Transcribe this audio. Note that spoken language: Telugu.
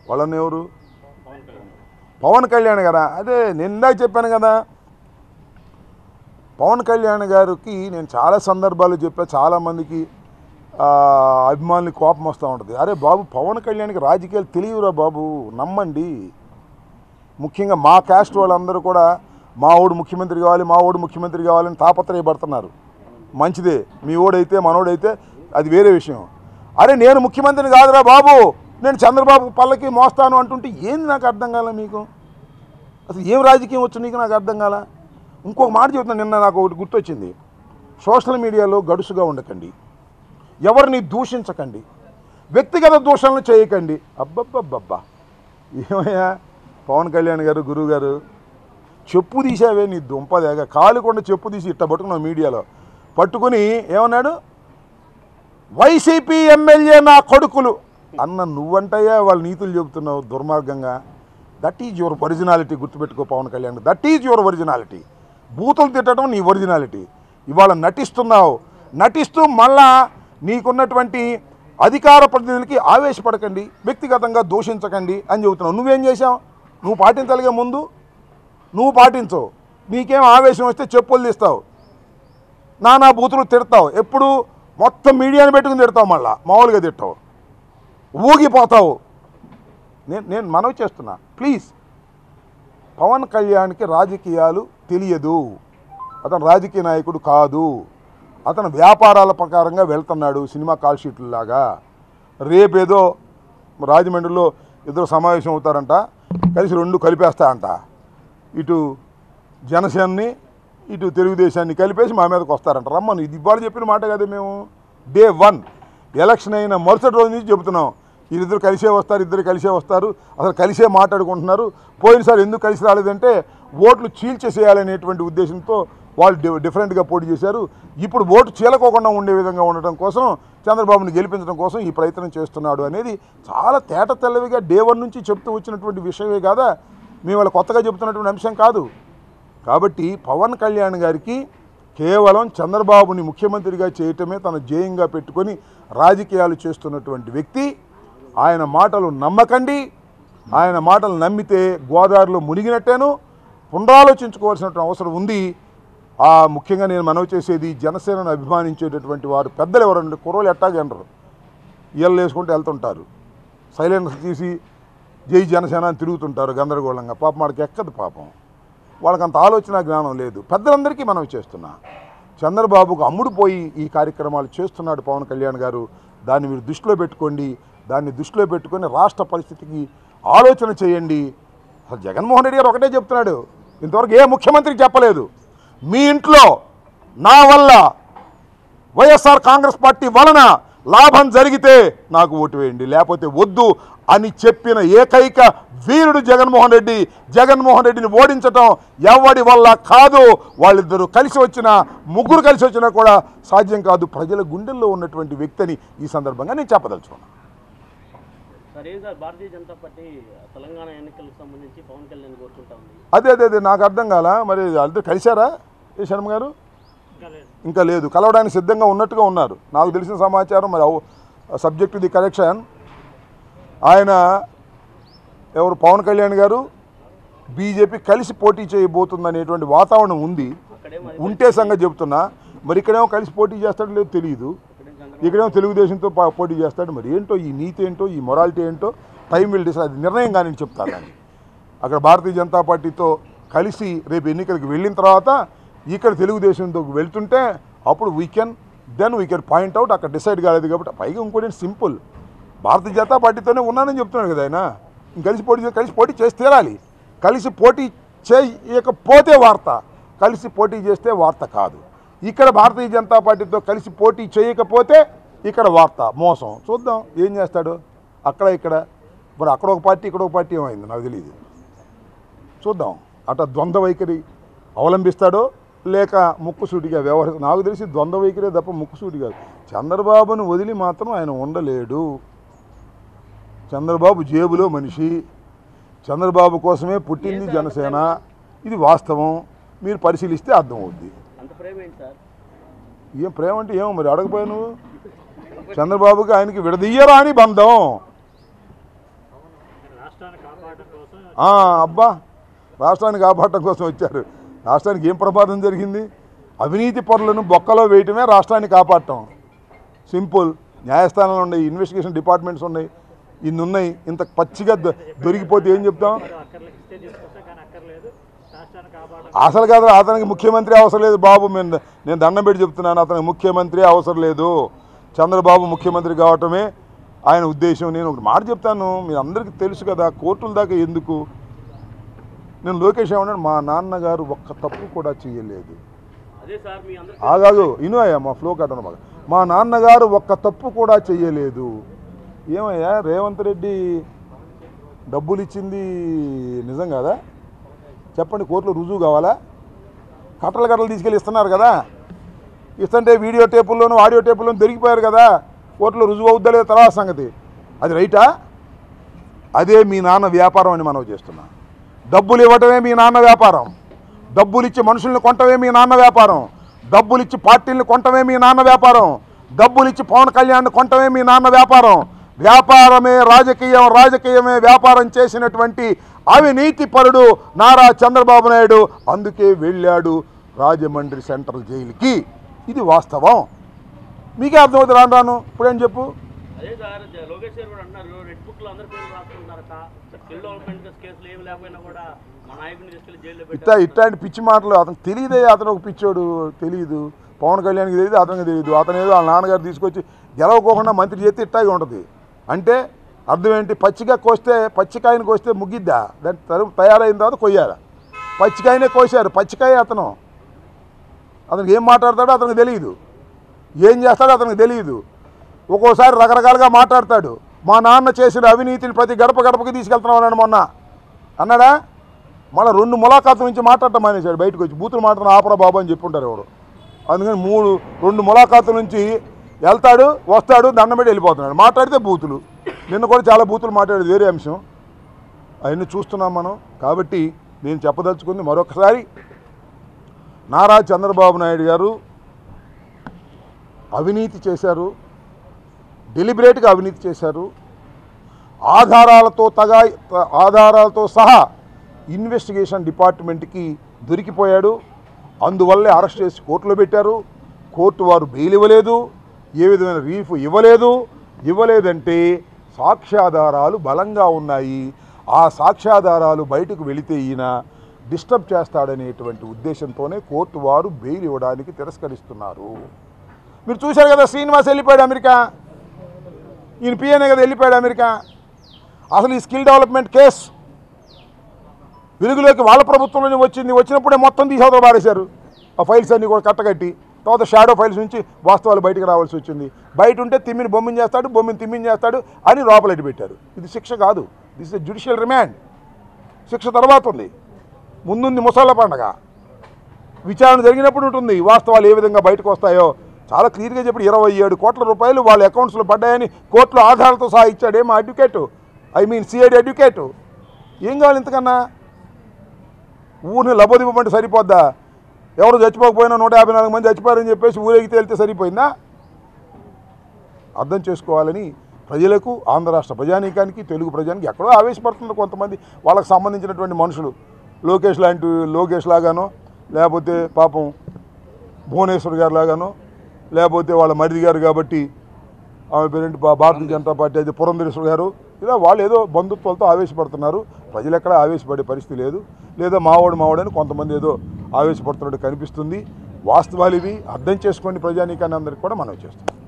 వాళ్ళని ఎవరు పవన్ కళ్యాణ్ పవన్ కళ్యాణ్ గారా అదే నేను ఇందాక చెప్పాను కదా పవన్ కళ్యాణ్ గారికి నేను చాలా సందర్భాలు చెప్పా చాలామందికి అభిమానులకి కోపం వస్తూ ఉంటుంది అరే బాబు పవన్ కళ్యాణ్కి రాజకీయాలు తెలియదురా బాబు నమ్మండి ముఖ్యంగా మా క్యాస్ట్ వాళ్ళందరూ కూడా మా ఓడు ముఖ్యమంత్రి కావాలి మా ఓడు ముఖ్యమంత్రి కావాలని తాపత్రయపడుతున్నారు మంచిదే మీ ఓడైతే మనోడైతే అది వేరే విషయం అరే నేను ముఖ్యమంత్రిని కాదురా బాబు నేను చంద్రబాబు పల్లకి మోస్తాను అంటుంటే ఏంది నాకు అర్థం కాలే మీకు అసలు ఏం రాజకీయం వచ్చు నీకు నాకు అర్థం కాల ఇంకొక మాట చెబుతాను నిన్న నాకు ఒకటి గుర్తొచ్చింది సోషల్ మీడియాలో గడుసుగా ఉండకండి ఎవరిని దూషించకండి వ్యక్తిగత దూషణలు చేయకండి అబ్బబ్బబ్బబ్బా ఏమయ్యా పవన్ కళ్యాణ్ గారు గురువు గారు చెప్పు తీసావే నీ దుంపదేగా కాలు కొండ చెప్పు తీసి ఇట్ట పట్టుకున్నావు మీడియాలో పట్టుకుని ఏమన్నాడు వైసీపీ ఎమ్మెల్యే నా కొడుకులు అన్న నువ్వంటయ్యా వాళ్ళ నీతులు చెబుతున్నావు దుర్మార్గంగా దట్ ఈజ్ యువర్ ఒరిజినాలిటీ గుర్తుపెట్టుకో Pawan Kalyan that is your originality బూతులు తిట్టడం నీ ఒరిజినాలిటీ ఇవాళ నటిస్తున్నావు నటిస్తూ మళ్ళా నీకున్నటువంటి అధికార ప్రతినిధులకి ఆవేశపడకండి వ్యక్తిగతంగా దూషించకండి అని చెబుతున్నావు నువ్వేం చేశావు నువ్వు పాటించగలిగే ముందు నువ్వు పాటించవు నీకేం ఆవేశం వస్తే చెప్పులు తీస్తావు నానా బూతులు తిడతావు ఎప్పుడు మొత్తం మీడియాని పెట్టుకుని తిడతావు మళ్ళా మామూలుగా తిట్టావు ఊగిపోతావు నేను నేను మనవి చేస్తున్నా ప్లీజ్ పవన్ కళ్యాణ్కి రాజకీయాలు తెలియదు అతను రాజకీయ నాయకుడు కాదు అతను వ్యాపారాల ప్రకారంగా వెళ్తున్నాడు సినిమా కాల్ షీట్లలాగా రేపేదో రాజమండ్రిలో ఇద్దరు సమావేశం అవుతారంట కలిసి రెండు కలిపేస్తా అంట ఇటు జనసేనని ఇటు తెలుగుదేశాన్ని కలిపేసి మా మీదకి వస్తారంట రమ్మను ఇది ఇవాళ చెప్పిన మాట కదా మేము డే వన్ ఎలక్షన్ అయిన మరుసటి రోజు నుంచి చెబుతున్నాం వీరిద్దరు కలిసే వస్తారు ఇద్దరు కలిసే వస్తారు అసలు కలిసే మాట్లాడుకుంటున్నారు పోయినసారి ఎందుకు కలిసి రాలేదంటే ఓట్లు చీల్చేసేయాలనేటువంటి ఉద్దేశంతో వాళ్ళు డి- డిఫరెంట్గా పోటీ చేశారు ఇప్పుడు ఓటు చీలకోకుండా ఉండే విధంగా ఉండటం కోసం చంద్రబాబుని గెలిపించడం కోసం ఈ ప్రయత్నం చేస్తున్నాడు అనేది చాలా తేట తెల్లవిగా డే వన్ నుంచి చెప్తూ వచ్చినటువంటి విషయమే కాదా మేము వాళ్ళ కొత్తగా చెబుతున్నటువంటి అంశం కాదు కాబట్టి పవన్ కళ్యాణ్ గారికి కేవలం చంద్రబాబుని ముఖ్యమంత్రిగా చేయటమే తన ధ్యేయంగా పెట్టుకొని రాజకీయాలు చేస్తున్నటువంటి వ్యక్తి ఆయన మాటలు నమ్మకండి ఆయన మాటలు నమ్మితే గోదావరిలో మునిగినట్టేను పునరాలోచించుకోవాల్సినటువంటి అవసరం ఉంది ఆ ముఖ్యంగా నేను మనవి చేసేది జనసేనను అభిమానించేటటువంటి వారు పెద్దలు ఎవరండి కుర్రోలు ఎట్టాగే అనరు ఇళ్ళు వేసుకుంటూ వెళ్తుంటారు సైలెన్స్ తీసి జై జనసేన అని తిరుగుతుంటారు గందరగోళంగా పాపం వాడికి ఎక్కదు పాపం వాళ్ళకి అంత ఆలోచన జ్ఞానం లేదు పెద్దలందరికీ మనం చేస్తున్నా చంద్రబాబుకు అమ్ముడు పోయి ఈ కార్యక్రమాలు చేస్తున్నాడు పవన్ కళ్యాణ్ గారు దాన్ని మీరు దృష్టిలో పెట్టుకోండి దాన్ని దృష్టిలో పెట్టుకొని రాష్ట్ర పరిస్థితికి ఆలోచన చేయండి అసలు జగన్మోహన్ రెడ్డి గారు ఒకటే చెప్తున్నాడు ఇంతవరకు ఏ ముఖ్యమంత్రికి చెప్పలేదు మీ ఇంట్లో నా వల్ల వైఎస్ఆర్ కాంగ్రెస్ పార్టీ వలన లాభం జరిగితే నాకు ఓటు వేయండి లేకపోతే వద్దు అని చెప్పిన ఏకైక వీరుడు జగన్మోహన్ రెడ్డి జగన్మోహన్ రెడ్డిని ఓడించటం ఎవడి వల్ల కాదు వాళ్ళిద్దరూ కలిసి వచ్చినా ముగ్గురు కలిసి వచ్చినా కూడా సాధ్యం కాదు ప్రజల గుండెల్లో ఉన్నటువంటి వ్యక్తిని ఈ సందర్భంగా నేను చెప్పదలుచుకున్నాను సార్ ఏం సార్ భారతీయ జనతా పార్టీ తెలంగాణ ఎన్నికలకు సంబంధించి పవన్ కళ్యాణ్ కోరుకుంటా ఉంది అదే అదే అదే నాకు అర్థం కాల మరి అందరూ కలిశారా ఏ శర్మ గారు ఇంకా లేదు కలవడానికి సిద్ధంగా ఉన్నట్టుగా ఉన్నారు నాకు తెలిసిన సమాచారం మరి సబ్జెక్ట్ ది కరెక్షన్ ఆయన ఎవరు పవన్ కళ్యాణ్ గారు బీజేపీ కలిసి పోటీ చేయబోతుంది అనేటువంటి వాతావరణం ఉంది అక్కడే మరి ఉంటే సంగతి చెప్తున్నా మరి ఇక్కడేమో కలిసి పోటీ చేస్తాడో లేదో తెలియదు ఇక్కడే చంద్రబాబు ఇక్కడేమో తెలుగుదేశంతో పా- పోటీ చేస్తాడు మరి ఏంటో ఈ నీతి ఏంటో ఈ మొరాలిటీ ఏంటో టైం విల్ డిసైడ్ అది నిర్ణయం కానీ చెప్తాను దాన్ని అక్కడ భారతీయ జనతా పార్టీతో కలిసి రేపు ఎన్నికలకు వెళ్ళిన తర్వాత ఇక్కడ తెలుగుదేశంతో వెళ్తుంటే అప్పుడు we can then we can point out అక్కడ డిసైడ్ కాలేదు కాబట్టి పైగా ఇంకోటి సింపుల్ భారతీయ జనతా పార్టీతోనే ఉన్నానని చెప్తున్నాడు కదా ఆయన ఇంక కలిసి పోటీ చే- కలిసి పోటీ చేసి తీరాలి కలిసి పోటీ చేయకపోతే వార్త కలిసి పోటీ చేస్తే వార్త కాదు ఇక్కడ భారతీయ జనతా పార్టీతో కలిసి పోటీ చేయకపోతే ఇక్కడ వార్త మోసం చూద్దాం ఏం చేస్తాడు అక్కడ ఇక్కడ మరి అక్కడ ఒక పార్టీ ఇక్కడ ఒక పార్టీ ఏమైంది నాకు తెలియదు చూద్దాం అట ద్వంద్వ వైఖరి అవలంబిస్తాడో లేక ముక్కుసూటిగా వ్యవహరి నాకు తెలిసి ద్వంద్వ వైఖరే తప్ప ముక్కుసూటి కాదు చంద్రబాబును వదిలి మాత్రం ఆయన ఉండలేడు చంద్రబాబు జేబులో మనిషి చంద్రబాబు కోసమే పుట్టింది జనసేన ఇది వాస్తవం మీరు పరిశీలిస్తే అర్థమవుద్ది అంత ప్రేమ ఏంటి సార్ ఏం ప్రేమ అంటే ఏమో మరి అడగపోయా నువ్వు చంద్రబాబుకి ఆయనకి విడదీయరాని బంధం ఆ, అబ్బా రాష్ట్రాన్ని కాపాడటం కోసం వచ్చారు రాష్ట్రానికి ఏం ప్రమాదం జరిగింది అవినీతి పరులను బొక్కలో వేయటమే రాష్ట్రాన్ని కాపాడటం సింపుల్ న్యాయస్థానాలు ఉన్నాయి ఇన్వెస్టిగేషన్ డిపార్ట్మెంట్స్ ఉన్నాయి ఇన్ని ఉన్నాయి ఇంత పచ్చిగా దొ- దొరికిపోతే ఏం చెప్తాం అక్కర్లకి ఇస్తే తీసుకొస్తా కానీ అక్కర్లేదు రాష్ట్రాన్ని కాపాడాలి అసలు కాదు అతనికి ముఖ్యమంత్రి అవసరం లేదు బాబు నేను నేను దండం పెట్టి చెప్తున్నాను అతనికి ముఖ్యమంత్రి అవసరం లేదు చంద్రబాబు ముఖ్యమంత్రి కావటమే ఆయన ఉద్దేశం నేను ఒక మాట చెప్తాను మీ అందరికీ తెలుసు కదా కోర్టుల దాకా ఎందుకు నేను లోకేష్ ఏమన్నాడు మా నాన్నగారు ఒక్క తప్పు కూడా చేయలేదు అదే సార్ మీ అందరూ ఆగాదు ఇను అయ్యా మా ఫ్లో కట్టను బాగా మా నాన్నగారు ఒక్క తప్పు కూడా చెయ్యలేదు ఏమయ్యా రేవంత్ రెడ్డి డబ్బులు ఇచ్చింది నిజం కాదా చెప్పండి కోర్టులో రుజువు కావాలా కట్టలు కట్టలు తీసుకెళ్ళి ఇస్తున్నారు కదా ఇస్తుంటే వీడియో టేపుల్లోనూ ఆడియో టేపుల్లోనూ దొరికిపోయారు కదా కోర్టులో రుజువు అవుద్దా లేదా తర్వాత సంగతి అది రైటా అదే మీ నాన్న వ్యాపారం అని మనం చేస్తున్నాం డబ్బులు ఇవ్వటమే మీ నాన్న వ్యాపారం డబ్బులు ఇచ్చి మనుషుల్ని కొంటమే మీ నాన్న వ్యాపారం డబ్బులు ఇచ్చి పార్టీల్ని కొంటమే మీ నాన్న వ్యాపారం డబ్బులు ఇచ్చి పవన్ కళ్యాణ్ కొంటమే మీ నాన్న వ్యాపారం వ్యాపారమే రాజకీయం రాజకీయమే వ్యాపారం చేసినటువంటి అవినీతి పరుడు నారా చంద్రబాబు నాయుడు అందుకే వెళ్ళాడు రాజమండ్రి సెంట్రల్ జైలుకి ఇది వాస్తవం మీకే అర్థమవుతుంది రాను రాను ఇప్పుడేం చెప్పు అదే సార్ జ- లోకేష్ గారు కూడా అంటున్నారు రెడ్ బుక్ లో అందరి పేర్లు రాసుకుంటున్నారట స్కిల్ డెవలప్మెంట్ కేసులు ఏమి లేకపోయినా కూడా మా నాయకుడిని తీసుకెళ్లి జైల్లో ఇట్లా పెట్టారు ఇట్లాంటి పిచ్చి మాటలు అతనికి తెలియదే అతను ఒక పిచ్చోడు తెలియదు పవన్ కళ్యాణ్కి తెలియదు అతనికి తెలియదు అతను ఏదో వాళ్ళ నాన్నగారు తీసుకొచ్చి గెలవకోకుండా మంత్రి చేస్తే ఇట్టాగే ఉంటుంది అంటే అర్థం ఏంటి పచ్చిగా కోస్తే పచ్చికాయని కోస్తే ముగ్గిద్దా దాని తరు తయారైన తర్వాత కొయ్యాలి పచ్చికాయనే కోసారు పచ్చికాయ అతను అతనికి ఏం మాట్లాడతాడో అతనికి తెలియదు ఏం చేస్తాడో అతనికి తెలియదు ఒక్కోసారి రకరకాలుగా మాట్లాడతాడు మా నాన్న చేసిన అవినీతిని ప్రతి గడప గడపకి తీసుకెళ్తున్నాం అన్నాడు మొన్న అన్నాడా మళ్ళీ రెండు ములాఖాతుల నుంచి మాట్లాడటం మానేశాడు బయటకు వచ్చి బూతులు మాట్లాడిన ఆపరా బాబు అని చెప్పుంటారు ఎవరు అందుకని మూడు రెండు ములాఖాతుల నుంచి వెళ్తాడు వస్తాడు దండం పెట్టి వెళ్ళిపోతున్నాడు మాట్లాడితే బూతులు నిన్న కూడా చాలా బూతులు మాట్లాడేది వేరే అంశం అవన్నీ చూస్తున్నాం మనం కాబట్టి నేను చెప్పదలుచుకుంది మరొకసారి నారా చంద్రబాబు నాయుడు గారు అవినీతి చేశారు డెలిబరేట్గా అవినీతి చేశారు ఆధారాలతో తగా ఆధారాలతో సహా ఇన్వెస్టిగేషన్ డిపార్ట్మెంట్కి దొరికిపోయాడు అందువల్లే అరెస్ట్ చేసి కోర్టులో పెట్టారు కోర్టు వారు బెయిల్ ఇవ్వలేదు ఏ విధమైన రీఫ్ ఇవ్వలేదు ఇవ్వలేదంటే సాక్ష్యాధారాలు బలంగా ఉన్నాయి ఆ సాక్ష్యాధారాలు బయటకు వెళితే ఈయన డిస్టర్బ్ చేస్తాడనేటువంటి ఉద్దేశంతోనే కోర్టు వారు బెయిల్ ఇవ్వడానికి తిరస్కరిస్తున్నారు మీరు చూశారు కదా శ్రీనివాస్ వెళ్ళిపోయాడు అమెరికా ఈయన పిఎన్ఏ కదా వెళ్ళిపోయాడు అమెరికా అసలు ఈ స్కిల్ డెవలప్మెంట్ కేసు వెలుగులోకి వాళ్ళ ప్రభుత్వంలోనే వచ్చింది వచ్చినప్పుడే మొత్తం తీసేవతలు పారేశారు ఆ ఫైల్స్ అన్నీ కూడా కట్టగట్టి తర్వాత షాడో ఫైల్స్ నుంచి వాస్తవాలు బయటకు రావాల్సి వచ్చింది బయట ఉంటే తిమ్మిని బొమ్మిని చేస్తాడు బొమ్మిని తిమ్మిని చేస్తాడు అని లోపలెట్టి పెట్టారు ఇది శిక్ష కాదు దిస్ ఇస్ జ్యుడిషియల్ రిమాండ్ శిక్ష తర్వాత ఉంది ముందుంది ముసళ్ళ పండగ విచారణ జరిగినప్పుడు ఉంటుంది వాస్తవాలు ఏ విధంగా బయటకు వస్తాయో చాలా క్లియర్గా చెప్పి ఇరవై ఏడు కోట్ల రూపాయలు వాళ్ళ అకౌంట్స్లో పడ్డాయని కోర్టులో ఆధారాలతో సహా ఇచ్చాడు ఏమో advocate I mean CID advocate ఏం కావాలి ఇంతకన్నా ఊరిని లబోదివ్వమంటే సరిపోద్దా ఎవరు చచ్చిపోకపోయినా నూట యాభై నాలుగు మంది చచ్చిపోయారని చెప్పేసి ఊరేగితే వెళ్తే సరిపోయిందా అర్థం చేసుకోవాలని ప్రజలకు ఆంధ్ర రాష్ట్ర ప్రజానీకానికి తెలుగు ప్రజానికి ఎక్కడో ఆవేశపడుతున్నారు కొంతమంది వాళ్ళకి సంబంధించినటువంటి మనుషులు లోకేష్ లాంటి లోకేష్ లాగానో లేకపోతే పాపం భువనేశ్వర్ గారు లాగానో లేకపోతే వాళ్ళ మరిది గారు కాబట్టి ఆమె పేరేంటి భా- భారతీయ జనతా పార్టీ అయితే పురంధరేశ్వర్ గారు ఇలా వాళ్ళు ఏదో బంధుత్వాలతో ఆవేశపడుతున్నారు ప్రజలు ఎక్కడ ఆవేశపడే పరిస్థితి లేదు లేదా మావాడు మావాడు అని కొంతమంది ఏదో ఆవేశపడుతున్నట్టు కనిపిస్తుంది వాస్తవాలు ఇవి అర్థం చేసుకోండి ప్రజానీకాన్ని అందరికీ కూడా మనం చేస్తాం